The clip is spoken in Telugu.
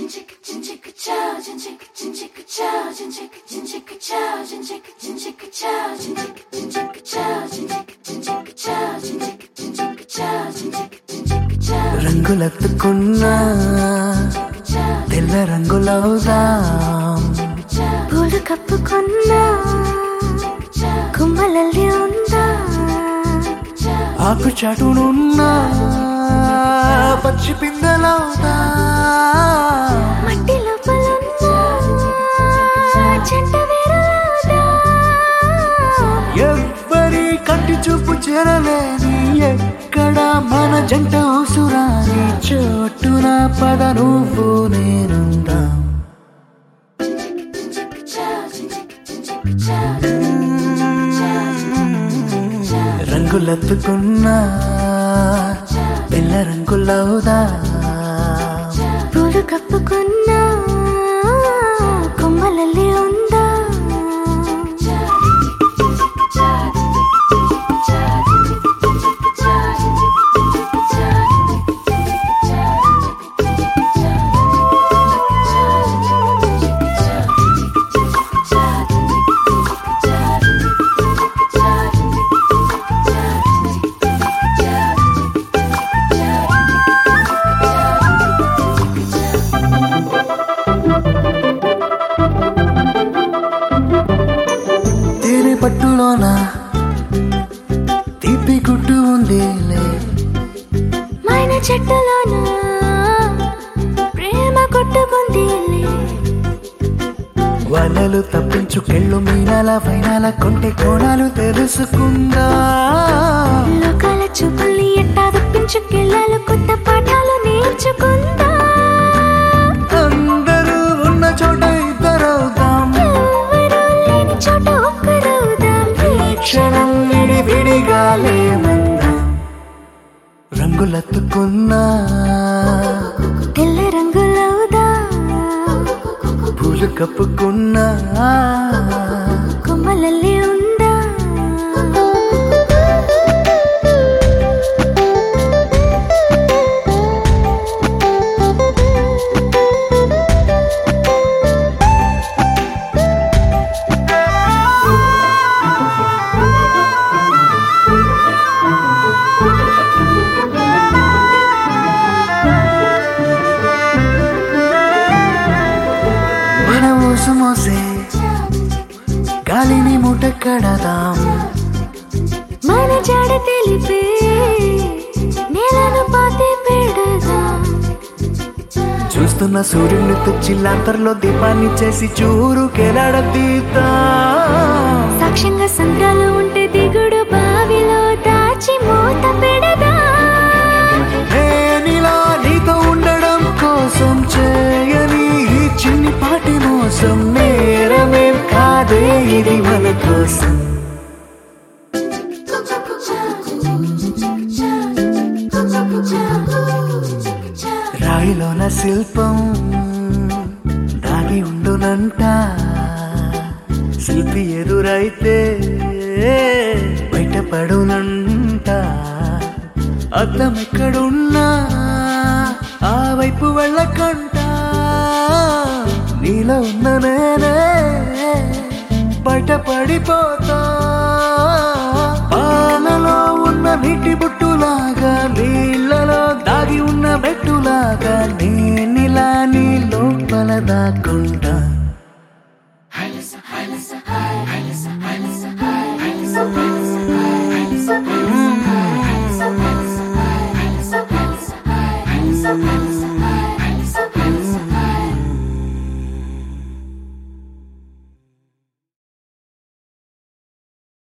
రంగులెత్తుకున్నా తెల్ల రంగులవుదాం పూలు కప్పుకున్నా కుమ్మలల్లి ఉందా ఆకు చాటునున్నా పచ్చి పిందెలవుదా మట్టి లోపలున్నా చెంట వేరులాదా ఎవ్వరి కంటి చూపు చేరలేని ఎక్కడ మన జంట ఉసురాని చోటున పద నువ్వు నేనుందాం రంగులెత్తుకున్నా పిల్ల రంగులవుదా పూలు కప్పుకున్నా కొమ్మలల్లి ఉందా తేనె పట్టులోన తీపి గుడ్డు ఉందిలే మైన చెట్టులోన ప్రేమ కొట్టుకుంది వలలు తప్పించు కెళ్ళు మీనాల వైనాల కొంటె కోణాలు తెలుసుకుందా లోకాల చూపుల్ని ఎట్టా తప్పించుకెళ్ళాలి కొత్త పాఠాలు నేర్చుకుందా అందరూ ఉన్న చోట ఇద్దరవుదాం ఎవరూ లేని చోట ఒక్కరవుదాం ఈ క్షణం విడి విడిగా లేమందాం రంగులెత్తుకున్నా తెల్ల రంగులవుదా పూలు కప్పుకున్నా కొమ్మలల్లి ఉందా మన ఊసు మోసే గాలిని మూట కడదాం మన జాడ తెలిపే నేలను పాతి పెడదాం చూస్తున్న సూర్యుని తెచ్చిల్లాంతర్లో దీపాన్ని చేసి చూరు కెలాడదీద్దాం సాక్ష్యంగా సంద్రాలు ఉంటే దిగుడు బావిలో దాచి మూత పెడదా నేనిలా నీతో ఉండడం కోసం చేయని ఈ చిన్ని పాటి మోసం నేరమేం కాదే ఇది మన కోసం రాయిలోన శిల్పం దాగి ఉండునంట శిల్పి ఎదురైతే బయటపడునంట అద్దం ఎక్కడున్నా ఆ వైపు వెళ్ళకంట నీలో ఉన్న నేనే బయటపడిపోతా పాలలో ఉన్న నీటి బుట్టులాగా నీళ్ళలో దాగి ఉన్న బెట్టులాగా నేనిలా నీ లోపల దాక్కుంటా హైలస హైలస హై హైలస